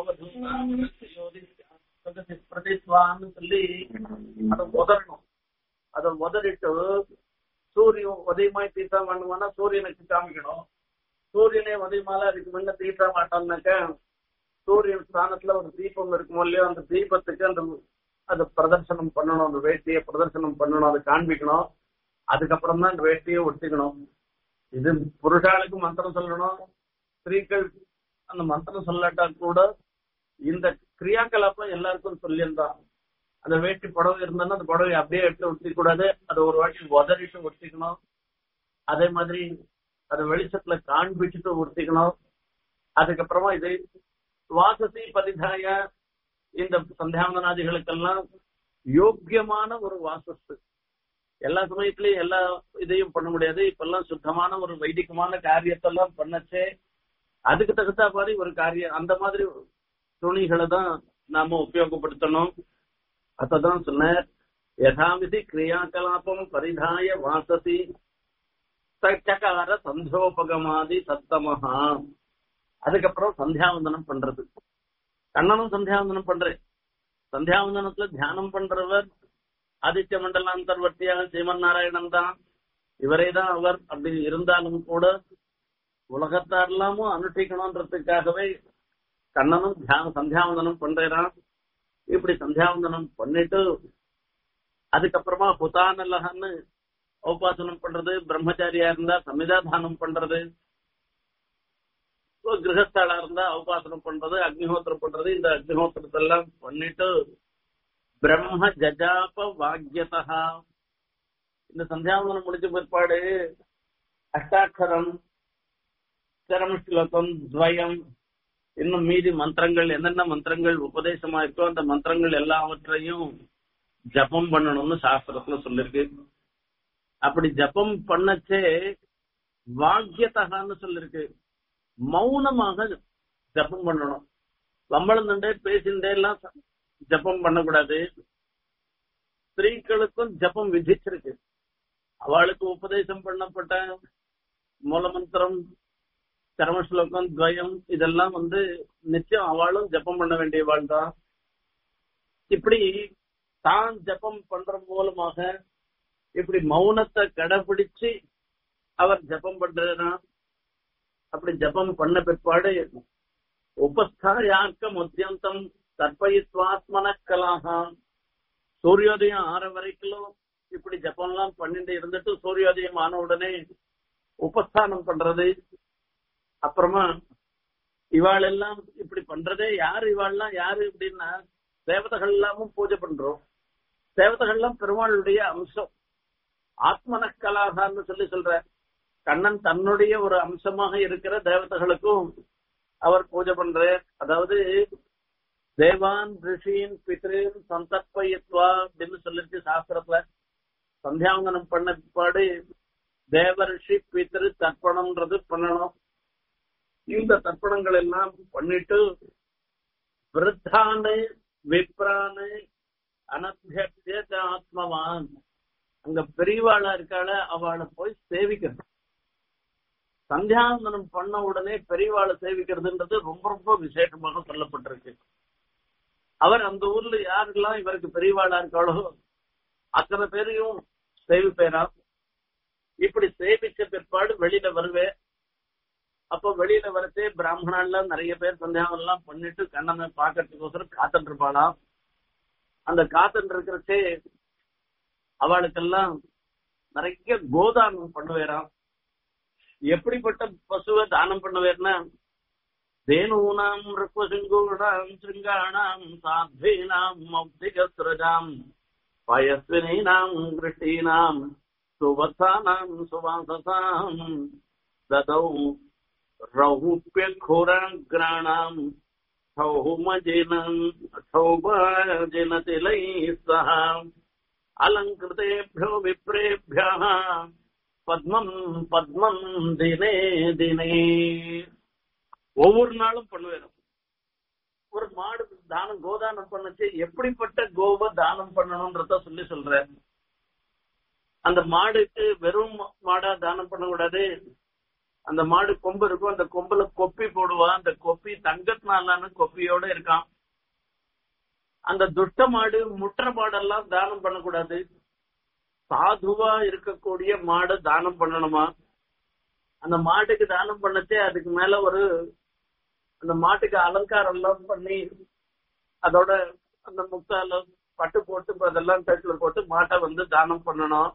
பிரதிஸ்வான்னு சொல்லி அதை உதறணும் அதை உதறிட்டு சூரியன் உதயமாய் தீர்த்தம் பண்ணுவானா சூரியனுக்கு காமிக்கணும் சூரியனே உதயமால அதுக்கு முன்ன தீர்த்த மாட்டோம்னாக்க சூரியன் ஸ்தானத்துல ஒரு தீபம் இருக்கும் இல்லையோ அந்த தீபத்துக்கு அந்த அதை பிரதர்சனம் பண்ணணும் அந்த வேட்டியை பிரதர்சனம் பண்ணணும் அதை காண்பிக்கணும் அதுக்கப்புறம் தான் அந்த வேட்டியை ஒட்டிக்கணும் இது புருஷாளுக்கு மந்திரம் சொல்லணும் ஸ்திரீகள் அந்த மந்திரம் சொல்லாட்டா கூட இந்த கிரியாக்கலாப்பம் எல்லாருக்கும் சொல்லியிருந்தான் அந்த வேட்டி புடவை இருந்ததுன்னா அந்த புடவை அப்படியே எடுத்து ஒட்டிக்க கூடாது அதை ஒரு வாட்டி உதறிட்டு ஒட்டிக்கணும் அதே மாதிரி அதை வெளிச்சத்துல காண்பிச்சுட்டு ஒட்டிக்கணும் அதுக்கப்புறமா இது வாசசி பதிதாய இந்த சந்தியாவந்தனாதிகளுக்கெல்லாம் யோக்கியமான ஒரு வாசஸ்து எல்லா சமயத்திலயும் எல்லா இதையும் பண்ண முடியாது இப்பெல்லாம் சுத்தமான ஒரு வைதிகமான காரியத்தெல்லாம் பண்ணச்சே அதுக்கு தகுந்த மாதிரி ஒரு காரியம் அந்த மாதிரி துணிகளை தான் நாம உபயோகப்படுத்தணும் அதான் சொன்ன யதாவிதி கிரியாகலாபம் பரிதாய வாசசி சச்சகார சந்தோபகமாதி சத்தமஹா அதுக்கப்புறம் சந்தியாவந்தனம் பண்றது கண்ணனும் சந்தியாவந்தனம் பண்றேன் சந்தியாவந்தனத்துல தியானம் பண்றவர் ஆதித்ய மண்டலாந்தர்வர்த்தியாக ஸ்ரீமன் நாராயணன் தான் இவரே தான் அவர் அப்படி இருந்தாலும் கூட உலகத்தார் எல்லாமும் அனுஷ்டிக்கணும்ன்றதுக்காகவே கண்ணனும் தியான சந்தியாவந்தனம் பண்றான் இப்படி சந்தியாவந்தனம் பண்ணிட்டு அதுக்கப்புறமா புதானல்லகன்னு உபாசனம் பண்றது பிரம்மச்சாரியா இருந்தா சமிதாதானம் பண்றது கிரகஸ்தாளா இருந்தா உபாசனம் பண்றது அக்னிஹோத்திரம் பண்றது இந்த அக்னிஹோத்திரத்தை எல்லாம் பண்ணிட்டு பிரம்ம ஜஜாப வாக்கியதா இந்த சந்தியாவந்தனம் முடிச்ச பிற்பாடு அஷ்டாட்சரம் சரம் ஸ்லோகம் துவயம் இன்னும் மீதி மந்திரங்கள் என்னென்ன மந்திரங்கள் உபதேசமா இருக்கோ அந்த மந்திரங்கள் எல்லாவற்றையும் ஜபம் பண்ணணும்னு சாஸ்திரத்துல சொல்லிருக்கு அப்படி ஜபம் பண்ணச்சே வாக்கியத்தகான்னு சொல்லிருக்கு மௌனமாக ஜபம் பண்ணணும் வம்பளந்துட்டே பேசிண்டே எல்லாம் ஜபம் பண்ணக்கூடாது ஸ்திரீகளுக்கும் ஜபம் விதிச்சிருக்கு அவளுக்கு உபதேசம் பண்ணப்பட்ட மூலமந்திரம் கர்மஸ்லோகம் துவயம் இதெல்லாம் வந்து நிச்சயம் அவளும் ஜபம் பண்ண வேண்டியவாள் தான் இப்படி தான் ஜபம் பண்ற மூலமாக இப்படி மௌனத்தை கடைபிடிச்சு அவர் ஜபம் பண்றாரா அப்படி ஜபம் பண்ண பிற்பாடு உபஸ்தாயாக்க முத்தியந்தம் தற்பயித்வாத்மன கலாகாம் சூரியோதயம் ஆற வரைக்கும் இப்படி ஜபம்லாம் பண்ணிட்டு இருந்துட்டு சூரியோதயம் ஆன உடனே உபஸ்தானம் பண்றது அப்புறமா இவாள் எல்லாம் இப்படி பண்றதே யாரு இவாள்லாம் யாரு அப்படின்னா தேவதைகள் எல்லாமும் பூஜை பண்றோம் தேவதைகள் எல்லாம் பெருமாளுடைய அம்சம் ஆத்மனக்கலாகான்னு சொல்லி சொல்ற கண்ணன் தன்னுடைய ஒரு அம்சமாக இருக்கிற தேவதைகளுக்கும் அவர் பூஜை பண்ற அதாவது தேவான் ரிஷின் பித்ரின் சந்தர்ப்பயத்வா அப்படின்னு சொல்லிருக்கு சாஸ்திரத்துல சந்தியாவந்தனம் பண்ண பிற்பாடு தேவ ரிஷி பித்ரு தர்ப்பணம்ன்றது பண்ணணும் இந்த தர்ப்பணங்கள் எல்லாம் பண்ணிட்டு விருத்தானு விப்ரானு அனத்திய ஆத்மவான் அங்க பெரியவாளா இருக்காள அவளை போய் சேவிக்கணும் சந்தியாவந்தனம் பண்ண உடனே பெரியவாளை சேவிக்கிறதுன்றது ரொம்ப ரொம்ப விசேஷமாக சொல்லப்பட்டிருக்கு அவர் அந்த ஊர்ல யாரெல்லாம் இவருக்கு பெரியவாளா இருக்காளோ அத்தனை பேரையும் சேவிப்பேரா இப்படி சேவிச்ச பிற்பாடு வெளியில வருவேன் அப்போ வெளியில வரச்சே பிராமணாலாம் நிறைய பேர் சந்தேகம் எல்லாம் பண்ணிட்டு கண்ணனை பாக்கிறதுக்கோசரம் காத்துட்டு இருப்பாளாம் அந்த காத்துட்டு இருக்கிறச்சே அவளுக்கெல்லாம் நிறைய கோதானம் பண்ணுவேராம் எப்படிப்பட்ட பசுவை தானம் பண்ணுவேர்னா தேனூனாம் ருக்வசிங்கூணாம் சிருங்காணாம் சாத்வீனாம் மௌக்திகஸ்ரஜாம் பயஸ்வினீனாம் கிருஷ்டீனாம் சுவத்சானாம் சுவாசசாம் ததௌ रौप्यखोराग्राणाम् सौमजिनम् सौभाजिनतिलैः सह अलङ्कृतेभ्यो विप्रेभ्यः பத்மம் பத்மம் தினே தினே ஒவ்வொரு நாளும் பண்ணுவேன் ஒரு மாடு தானம் கோதானம் பண்ணுச்சு எப்படிப்பட்ட கோவை தானம் பண்ணணும்ன்றத சொல்லி சொல்றேன் அந்த மாடுக்கு வெறும் மாடா தானம் பண்ணக்கூடாது அந்த மாடு கொம்பு இருக்கும் அந்த கொம்புல கொப்பி போடுவா அந்த கொப்பி தங்கத்தினாலான கொப்பியோட இருக்கான் அந்த துஷ்ட மாடு முற்ற மாடெல்லாம் தானம் பண்ணக்கூடாது சாதுவா இருக்கக்கூடிய மாடு தானம் பண்ணணுமா அந்த மாட்டுக்கு தானம் பண்ணச்சே அதுக்கு மேல ஒரு அந்த மாட்டுக்கு அலங்காரம் எல்லாம் பண்ணி அதோட அந்த முக்கால பட்டு போட்டு அதெல்லாம் தட்டுல போட்டு மாட்டை வந்து தானம் பண்ணணும்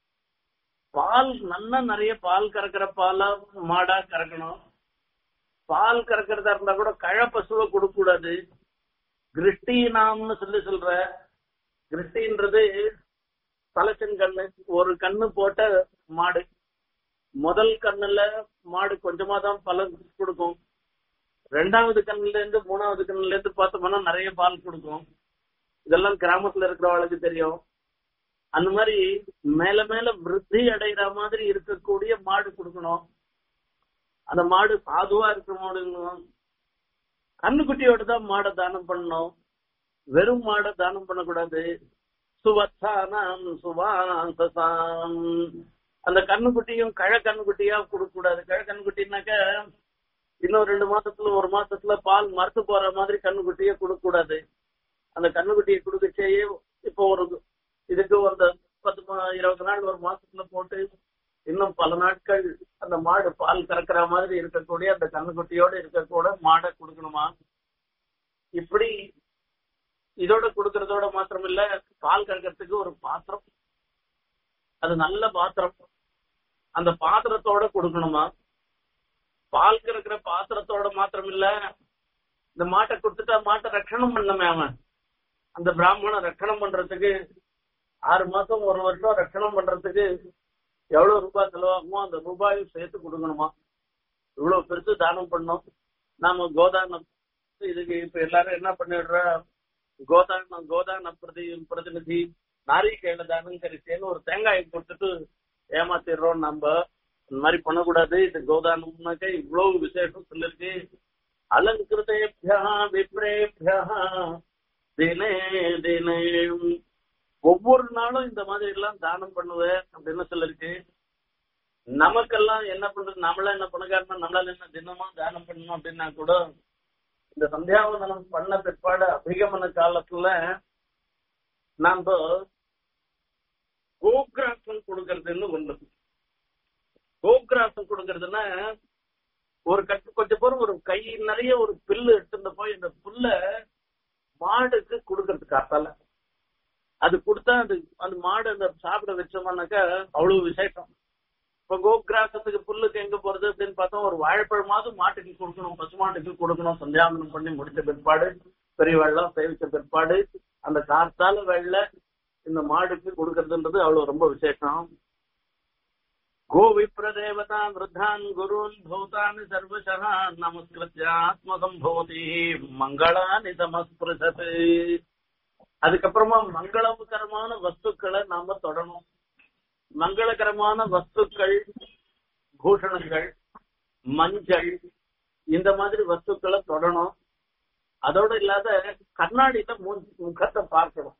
பால் நல்லா நிறைய பால் கறக்கிற பாலா மாடா கறக்கணும் பால் கறக்கிறதா இருந்தா கூட கழ பசுவை கொடுக்க கூடாது கிருஷ்டினாம்னு சொல்லி சொல்ற கிருஷ்டின்றது தலைச்சன் கண்ணு ஒரு கண்ணு போட்ட மாடு முதல் கண்ணுல மாடு கொஞ்சமா தான் பலன் கொடுக்கும் ரெண்டாவது கண்ணுல இருந்து மூணாவது கண்ணுல இருந்து பார்த்தோம்னா நிறைய பால் கொடுக்கும் இதெல்லாம் கிராமத்துல இருக்கிறவளுக்கு தெரியும் அந்த மாதிரி மேல மேல விருத்தி அடைகிற மாதிரி இருக்கக்கூடிய மாடு கொடுக்கணும் அந்த மாடு சாதுவா இருக்கிற மாடு கண்ணுக்குட்டியோட தான் மாடை தானம் பண்ணணும் வெறும் மாடை தானம் பண்ணக்கூடாது சுவத்தானாம் சுவாசசாம் அந்த கண்ணுக்குட்டியும் கழ கண்ணுக்குட்டியா கொடுக்க கூடாது கழ கண்ணுக்குட்டினாக்க இன்னும் ரெண்டு மாசத்துல ஒரு மாசத்துல பால் மறுத்து போற மாதிரி கண்ணுக்குட்டியே கொடுக்க கூடாது அந்த கண்ணுக்குட்டியை கொடுக்கச்சேயே இப்போ ஒரு இதுக்கு ஒரு பத்து இருபது நாள் ஒரு மாசத்துல போட்டு இன்னும் பல நாட்கள் அந்த மாடு பால் கறக்கிற மாதிரி இருக்கக்கூடிய அந்த கண்ணுக்குட்டியோட இருக்கக்கூட மாடை கொடுக்கணுமா இப்படி இதோட கொடுக்கறதோட மாத்திரம் இல்ல பால் கறக்கிறதுக்கு ஒரு பாத்திரம் அது நல்ல பாத்திரம் அந்த பாத்திரத்தோட கொடுக்கணுமா பால் கறக்கிற பாத்திரத்தோட மாத்திரம் இல்ல இந்த மாட்டை கொடுத்துட்டா மாட்டை ரட்சணம் பண்ணமே அவன் அந்த பிராமணன் ரட்சணம் பண்றதுக்கு ஆறு மாசம் ஒரு வருஷம் ரட்சணம் பண்றதுக்கு எவ்வளவு ரூபாய் செலவாகுமோ அந்த ரூபாயும் சேர்த்து கொடுக்கணுமா இவ்வளவு பெருசு தானம் பண்ணோம் நாம கோதானம் இதுக்கு இப்ப எல்லாரும் என்ன பண்ணிடுறா கோதான கோதான பிரதி பிரதிநிதி நாரிகேல தானம் கரிசேன்னு ஒரு தேங்காயை கொடுத்துட்டு ஏமாத்திடுறோம் நம்ம இந்த மாதிரி பண்ணக்கூடாது இது கோதானம்னாக்க இவ்வளவு விசேஷம் சொல்லிருக்கு அலங்கிருதேபியா விப்ரேபியா தினே தினே ஒவ்வொரு நாளும் இந்த மாதிரி எல்லாம் தானம் பண்ணுவேன் அப்படின்னு சொல்லிருக்கு நமக்கெல்லாம் என்ன பண்றது நம்மள என்ன பணக்காரனா நம்மளால என்ன தினமா தானம் பண்ணணும் அப்படின்னா கூட இந்த சந்தியாவந்தனம் பண்ண பிற்பாடு அபிகமன காலத்துல நாம கோகிராசம் கொடுக்கறதுன்னு ஒண்ணு கோகிராசம் கொடுக்கறதுன்னா ஒரு கட்டு கொஞ்சம் பேர் ஒரு கை நிறைய ஒரு பில்லு எடுத்துட்டு போய் இந்த புல்ல மாடுக்கு கொடுக்கறதுக்கு அர்த்தல அது கொடுத்தா அது அந்த மாடு அந்த சாப்பிட வச்சோம்னாக்கா அவ்வளவு விசேஷம் இப்ப கோகிராசத்துக்கு புல்லுக்கு எங்க போறது அப்படின்னு பார்த்தா ஒரு வாழைப்பழமாவது மாட்டுக்கு கொடுக்கணும் பசு மாட்டுக்கு கொடுக்கணும் சந்தியாவனம் பண்ணி முடிச்ச பிற்பாடு பெரிய வெள்ளம் சேவிச்ச பிற்பாடு அந்த காத்தால வெள்ள இந்த மாடுக்கு கொடுக்கறதுன்றது அவ்வளவு ரொம்ப விசேஷம் கோவிப்ரதேவதா விருத்தான் குருன் பூதானி சர்வசா நமஸ்கிருத்ய ஆத்மசம்போதி மங்களானி சமஸ்பிருசத்து அதுக்கப்புறமா மங்களகரமான வஸ்துக்களை நாம தொடணும் மங்களகரமான வஸ்துக்கள் பூஷணங்கள் மஞ்சள் இந்த மாதிரி வஸ்துக்களை தொடணும் அதோட இல்லாத கண்ணாடியில முகத்தை பார்க்கணும்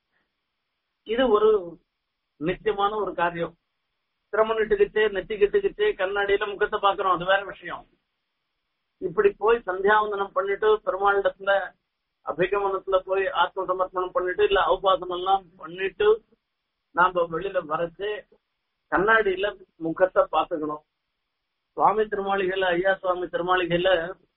இது ஒரு நிச்சயமான ஒரு காரியம் திருமணிட்டுக்கிட்டு நெத்திக்கிட்டுக்கிட்டு கண்ணாடியில முகத்தை பாக்குறோம் அது வேற விஷயம் இப்படி போய் சந்தியாவந்தனம் பண்ணிட்டு பெருமாளிடத்துல அபிகமனத்துல போய் ஆத்ம சமர்ப்பணம் பண்ணிட்டு இல்ல அவபாசனம் எல்லாம் பண்ணிட்டு நாம வெளியில வரச்சு கண்ணாடியில முகத்தை பாத்துக்கணும் சுவாமி திருமாளிகையில ஐயா சுவாமி திருமாளிகையில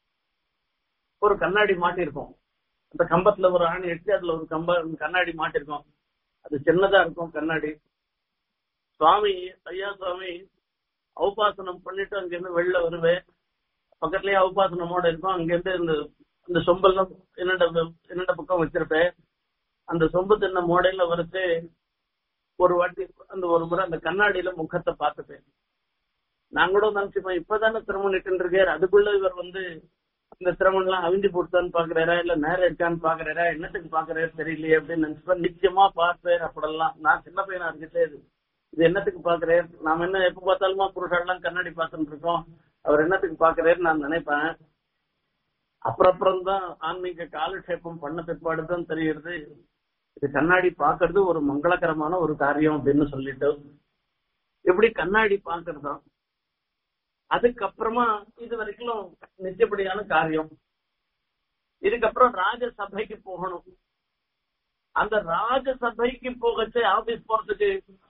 ஒரு கண்ணாடி மாட்டிருக்கோம் அந்த கம்பத்துல ஒரு ஆணி எடுத்து அதுல ஒரு கம்ப கண்ணாடி மாட்டிருக்கோம் அது சின்னதா இருக்கும் கண்ணாடி சுவாமி ஐயா சுவாமி அவபாசனம் பண்ணிட்டு அங்கிருந்து வெளில வருவேன் பக்கத்துலயே அவபாசனமோட இருக்கும் அங்கிருந்து இந்த இந்த சொம்பெல்லாம் என்னண்ட என்னண்ட பக்கம் வச்சிருப்பேன் அந்த சொம்பு தின்ன மோடையில வரைச்சு ஒரு வாட்டி அந்த ஒரு முறை அந்த கண்ணாடியில முகத்தை பார்த்துப்பேன் நான் கூட நினைச்சுப்பேன் இப்பதானே திருமணம் இட்டு இருக்காரு அதுக்குள்ள இவர் வந்து இந்த திறமன் எல்லாம் அவிஞ்சு போட்டான்னு பாக்குறாரா இல்ல நேரம் இருக்கான்னு பாக்குறாரா என்னத்துக்கு பாக்குறாரு தெரியலையே அப்படின்னு நினைச்சுப்பேன் நிச்சயமா பார்ப்பேன் அப்படிலாம் நான் சின்ன பையனா இருந்துட்டே இது இது என்னத்துக்கு பாக்குறாரு நாம என்ன எப்ப பார்த்தாலுமா புருஷெல்லாம் கண்ணாடி பார்த்துட்டு இருக்கோம் அவர் என்னத்துக்கு பாக்குறாரு நான் நினைப்பேன் அப்புறம் அப்புறம் தான் ஆன்மீக காலக்ஷேபம் பண்ண பிற்பாடு தான் தெரியுது இது கண்ணாடி பாக்குறது ஒரு மங்களகரமான ஒரு காரியம் அப்படின்னு சொல்லிட்டு எப்படி கண்ணாடி பாக்குறதா அதுக்கப்புறமா இது வரைக்கும் நிச்சயப்படியான காரியம் இதுக்கப்புறம் ராஜசபைக்கு போகணும் அந்த ராஜசபைக்கு போகச்சு ஆபீஸ் போறதுக்கு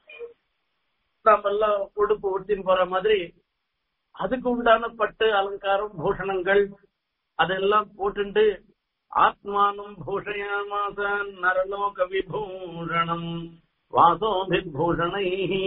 நாம எல்லாம் உடுப்பு உடுத்தின்னு போற மாதிரி அதுக்கு உண்டான பட்டு அலங்காரம் பூஷணங்கள் அதெல்லாம் போட்டுண்டு ஆத்மானம் பூஷயாமாச நரலோக விபூஷணம் வாசோபிபூஷணை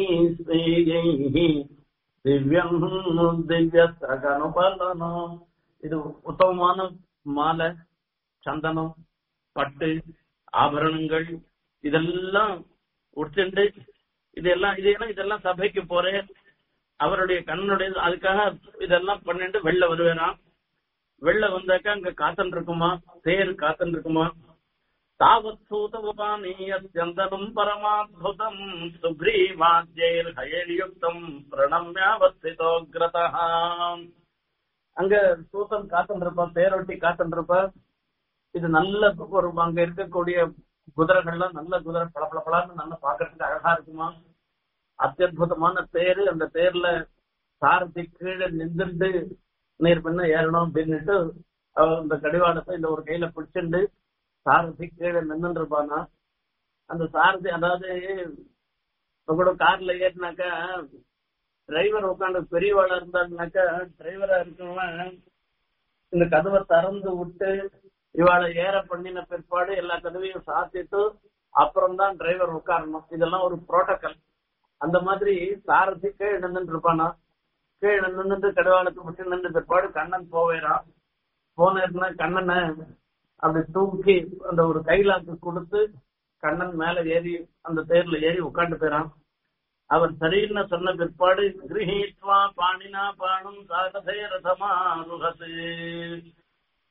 திவ்யம் திவ்யஸ்தகனுபலனம் இது உத்தமமான மாலை சந்தனம் பட்டு ஆபரணங்கள் இதெல்லாம் உடுத்துண்டு இதெல்லாம் இது என்ன இதெல்லாம் சபைக்கு போறேன் அவருடைய கண்ணுடைய அதுக்காக இதெல்லாம் பண்ணிட்டு வெளில வருவேனாம் வெளில வந்தாக்கா அங்க காத்தன் இருக்குமா தேர் காத்தன் இருக்குமா தாவத் சூதமுபானீய சந்தனம் பரமாத்புதம் சுக்ரீவாத்யைர் ஹயேலியுக்தம் பிரணம்யாவஸ்திதோக்ரதா அங்க சூத்தம் காத்தன் இருப்பா தேரொட்டி காத்தன் இருப்பா இது நல்ல ஒரு அங்க இருக்கக்கூடிய குதிரைகள்லாம் நல்ல குதிரை பளபளபளான்னு நல்லா பாக்குறதுக்கு அழகா இருக்குமா அத்தியுதமான தேரு அந்த தேர்ல சாரதி கீழே நின்றுட்டு நீர் பண்ண ஏறணும் அப்படின்னுட்டு இந்த கடிவாளத்தை இந்த ஒரு கையில பிடிச்சிண்டு சாரதி கீழே நின்று இருப்பானா அந்த சாரதி அதாவது இப்ப கூட கார்ல ஏறினாக்கா டிரைவர் உட்காந்து பெரியவாளா இருந்தாருனாக்கா டிரைவரா இருக்கவன் இந்த கதவை திறந்து விட்டு இவாளை ஏற பண்ணின பிற்பாடு எல்லா கதவையும் சாத்திட்டு அப்புறம் தான் டிரைவர் உட்காரணும் இதெல்லாம் ஒரு புரோட்டோகால் அந்த மாதிரி சாரதி கீழே நின்று இருப்பானா கீழே நின்று கடுவாளுக்கு விட்டு நின்று பிற்பாடு கண்ணன் போவேறான் போனேன்னா கண்ணனை அப்படி தூக்கி அந்த ஒரு கைலாக்கு கொடுத்து கண்ணன் மேல ஏறி அந்த தேர்ல ஏறி உட்காந்து போயிறான் அவர் சரின்னு சொன்ன பிற்பாடு கிரகித்வா பாணினா பாணும் சாகதே ரதமாருகது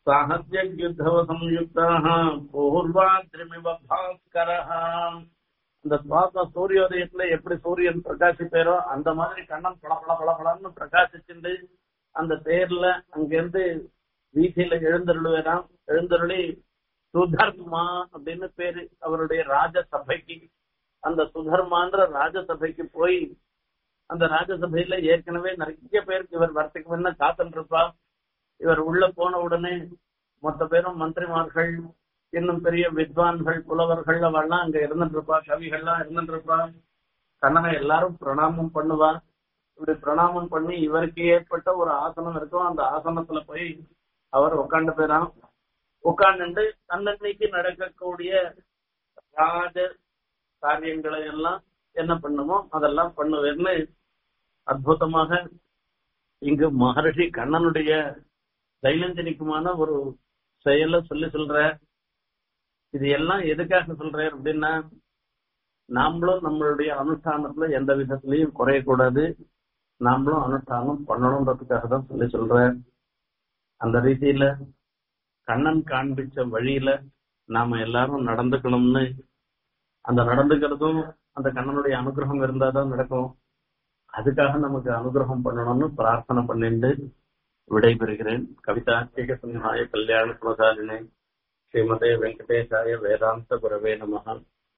சாகத்யுத்தவ சம்யுக்தாக பூர்வாத்ரிமிவ பாஸ்கரஹ இந்த பாசம் சூரியோதயத்துல எப்படி சூரியன் பிரகாசிப்பேரோ அந்த மாதிரி கண்ணன் பள பள பள பளன்னு பிரகாசிச்சுண்டு அந்த தேர்ல அங்கிருந்து வீதியில எழுந்தருளுவேராம் எழுந்தருளி சுதர்மா அப்படின்னு பேரு அவருடைய ராஜசபைக்கு அந்த சுதர்மான்ற ராஜசபைக்கு போய் அந்த ராஜசபையில ஏற்கனவே நிறைய பேருக்கு இவர் வரத்துக்கு முன்ன காத்துட்டு இருப்பா இவர் உள்ள போன உடனே மொத்த பேரும் மந்திரிமார்கள் இன்னும் பெரிய வித்வான்கள் புலவர்கள் அவெல்லாம் அங்க இருந்துட்டு இருப்பா கவிகள்லாம் இருந்துட்டு இருப்பா கண்ணனை எல்லாரும் பிரணாமம் பண்ணுவா இப்படி பிரணாமம் பண்ணி இவருக்கு ஏற்பட்ட ஒரு ஆசனம் இருக்கும் அந்த ஆசனத்துல போய் அவர் உட்காந்து போயிறான் உட்கார்ந்துட்டு அன்னன்னைக்கு நடக்கக்கூடிய ராஜ காரியங்களை எல்லாம் என்ன பண்ணுமோ அதெல்லாம் பண்ணுவேன்னு அற்புதமாக இங்கு மகர்ஷி கண்ணனுடைய தைலஞ்சனிக்குமான ஒரு செயலை சொல்லி சொல்ற இது எல்லாம் எதுக்காக சொல்றேன் அப்படின்னா நாமளும் நம்மளுடைய அனுஷ்டானத்துல எந்த விதத்திலையும் குறையக்கூடாது நாமளும் அனுஷ்டானம் பண்ணணுன்றதுக்காக தான் சொல்லி சொல்றேன் அந்த ரீதியில கண்ணன் காண்பிச்ச வழியில நாம எல்லாரும் நடந்துக்கணும்னு அந்த நடந்துக்கிறதும் அந்த கண்ணனுடைய அனுகிரகம் இருந்தாதான் நடக்கும் அதுக்காக நமக்கு அனுகிரகம் பண்ணணும்னு பிரார்த்தனை பண்ணிட்டு விடைபெறுகிறேன் கவிதா சிங்காய கல்யாண குணசாலினே ஸ்ரீமதே வெங்கடேசாய வேதாந்த குரவே நமகா